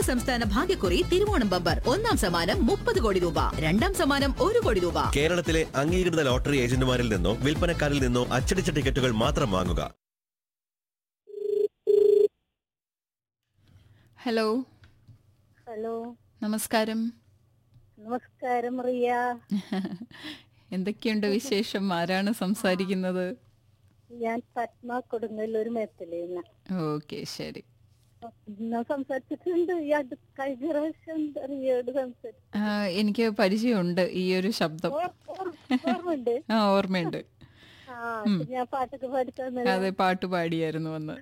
സംസ്ഥാന ഭാഗ്യക്കുറി തിരുവോണം ബമ്പർ ഒന്നാം സമ്മാനം മുപ്പത് കോടി രൂപ രണ്ടാം സമ്മാനം ഒരു കോടി രൂപ കേരളത്തിലെ അംഗീകൃത ലോട്ടറി ഏജന്റുമാരിൽ നിന്നോ വിൽപ്പനക്കാരിൽ നിന്നോ അച്ചടിച്ച ടിക്കറ്റുകൾ മാത്രം വാങ്ങുക ഹലോ ഹലോ നമസ്കാരം നമസ്കാരം റിയ എന്തൊക്കെയുണ്ട് വിശേഷം ആരാണ് സംസാരിക്കുന്നത് ഞാൻ പത്മ കൊടുങ്ങല്ലൂർ മേത്തലേന്ന് ഓക്കെ ശരി ഞാൻ സംസാരിച്ചിട്ടുണ്ട് ഈ അടുത്ത കഴിഞ്ഞ പ്രാവശ്യം റിയയോട് സംസാരിച്ചു ആ, എനിക്ക് പരിചയമുണ്ട് ഈ ഒരു ശബ്ദം ഓർ- ഓർ- ഓർമ്മയുണ്ട് ആ ഓർമ്മയുണ്ട് ആ ഞാൻ പാട്ടൊക്കെ പാടിത്തന്നല്ലോ അതെ പാട്ട് പാടിയായിരുന്നു വന്ന്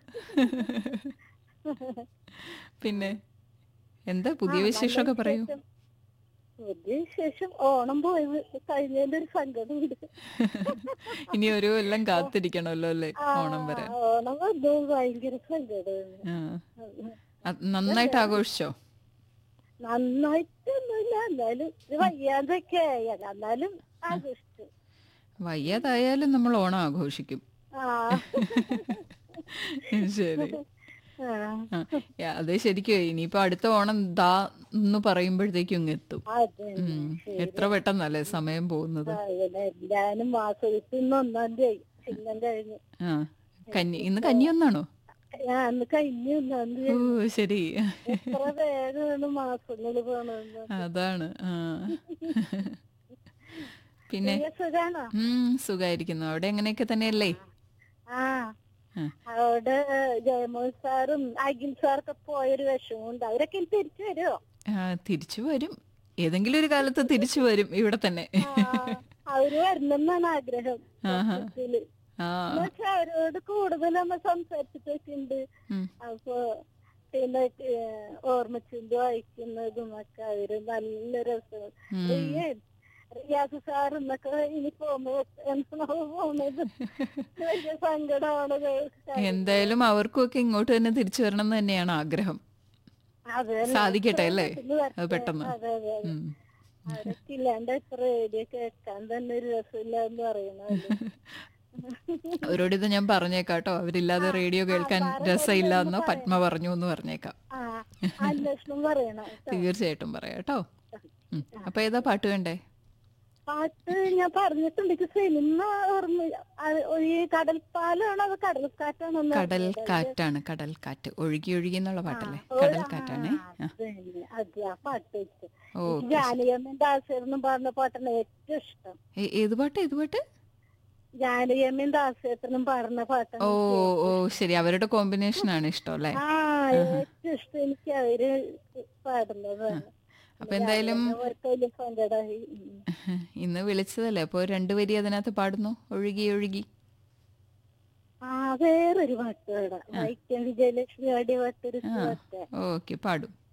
പിന്നെ എന്താ പുതിയ വിശേഷമൊക്കെ പറയൂ പുതിയ വിശേഷം ഓണം പോയത് കഴിഞ്ഞതിന്റെ ഒരു സങ്കടമുണ്ട് ഇനി ഒരു കൊല്ലം കാത്തിരിക്കണമല്ലോ അല്ലേ ആ, ഓണം വരെ ഓണം വന്നു ഭയങ്കര സങ്കടമാണ് ആ അത് നന്നായിട്ട് ആഘോഷിച്ചോ നന്നായിട്ടൊന്നുമില്ല എന്നാലും ഇത് വയ്യാതൊക്കെ ആയി എന്നാലും ആഘോഷിച്ചു വയ്യാതായാലും നമ്മൾ ഓണം ആഘോഷിക്കും ആ ശരി ആ. ആ, യാ, അത് ശരിക്കും ഇനിയിപ്പോ അടുത്ത ഓണം ദാ എന്ന് പറയുമ്പോഴത്തേക്കും ഇങ്ങ് എത്തും അതെ ഉം. എത്ര പെട്ടെന്നല്ലേ സമയം പോകുന്നത് എല്ലാരും മാസത്തിൽ ഇന്ന് ഒന്നാം തീയതി ചിങ്ങം കഴിഞ്ഞു ആ കന്നി ഇന്ന് കന്നി ഒന്നാണോ ഞാൻ അന്ന് കഴിഞ്ഞു ഒന്നാം ഓ തീയതി ശരി എത്ര വേഗമാണ് മാസങ്ങള് പോണെന്ന് അതാണ് ആ പിന്നെ സുഖാണോ ഉം സുഖായിരിക്കുന്നു അവിടെ എങ്ങനെയൊക്കെ തന്നെയല്ലേ ആ ആ. അവിടെ ജയമോഹൻ സാറും അഖിൽ സാറൊക്കെ പോയൊരു വിഷമമുണ്ട് അവരൊക്കെ ഇനി തിരിച്ചു വരുമോ ആ, തിരിച്ചു വരും ഏതെങ്കിലും ഒരു കാലത്ത് തിരിച്ചു വരും ഇവിടെ തന്നെ അവര് വരണമെന്നാണ് ആഗ്രഹം ആഹാ. സത്യത്തില്. ആ എന്നുവെച്ചാ അവരോട് കൂടുതൽ നമ്മൾ സംസാരിച്ചിട്ടൊക്കെയുണ്ട് ഉം. അപ്പൊ പിന്നെ ഏഹ്, ഓർമ്മച്ചിന്ത വായിക്കുന്നതും ഒക്കെ അവര് നല്ല രസം ഉം. റിയ റിയാസ് സാർ എന്നൊക്കെ ഇനി പോകുമ്പോ എന്നാണോ പോകുന്നത് വലിയ സങ്കടമാണ് കേൾക്കാൻ. എന്തായാലും അവർക്കും ഒക്കെ ഇങ്ങോട്ട് തന്നെ തിരിച്ചു വരണം എന്ന് തന്നെയാണ് ആഗ്രഹം അതെ അല്ലേ? സാധിക്കട്ടെ അല്ലേ? പെട്ടെന്ന് വരട്ടെ. അത് പെട്ടെന്ന്. അതെ അതെ അതെ. ഉം. അവരൊക്കെ ഇല്ലാണ്ട് ഇപ്പൊ റേഡിയോ കേൾക്കാൻ തന്നെ ഒരു രസമില്ല എന്ന് പറയുന്നത് അവരോട് ഇത് ഞാൻ പറഞ്ഞേക്കാട്ടോ അവരില്ലാതെ റേഡിയോ കേൾക്കാൻ രസമില്ല എന്ന് പത്മ പറഞ്ഞു എന്ന് പറഞ്ഞേക്കാം ആ അന്വേഷണം പറയണം കേട്ടോ. തീർച്ചയായിട്ടും പറയാം കേട്ടോ ഉം. അപ്പൊ ഏതാ പാട്ട് വേണ്ടേ പാട്ട് ഞാൻ പറഞ്ഞിട്ടുണ്ട് എനിക്ക് സിനിമ ഓർമ്മ അത് ഈ കടൽപ്പാലാണോ അത് കടൽക്കാറ്റാണോ എന്ന് കടൽ അറിയില്ല. കാറ്റാണ് കടൽ കാറ്റ് ഒഴുകി ഒഴുകി എന്നുള്ള പാട്ടല്ലേ ഓ, കടൽ ആ, കാറ്റാണേ ആ. അത് തന്നെ. അത് ആ പാട്ട് വെച്ച് ഓ ജാനകിയമ്മൻ ദാസേട്ടനും പറഞ്ഞ പാട്ടാണ് ഏറ്റവും ഇഷ്ടം ഏ- ഏത് പാട്ട് ഏത് പാട്ട് ജാനകിയമ്മൻ ദാസേട്ടനും പറഞ്ഞ പാട്ടാണ് ഓ ഓ ശരി അവരുടെ കോമ്പിനേഷൻ ആണ് ഇഷ്ടം അല്ലേ ആ ഏറ്റവും ഇഷ്ടം എനിക്ക് അവര് പാടുന്നതാണ് അപ്പൊ എന്തായാലും അവർക്ക് വലിയ സങ്കടമായി ഉം. ഇന്ന് വിളിച്ചതല്ലേ അപ്പൊ രണ്ടുപേരി അതിനകത്ത് പാടുന്നു ഒഴുകി ഒഴുകി ആ വേറൊരു പാട്ട് പാടാം വൈക്കം വിജയലക്ഷ്മി പാടിയ പാട്ടൊരു പാട്ട് ഓക്കെ പാടും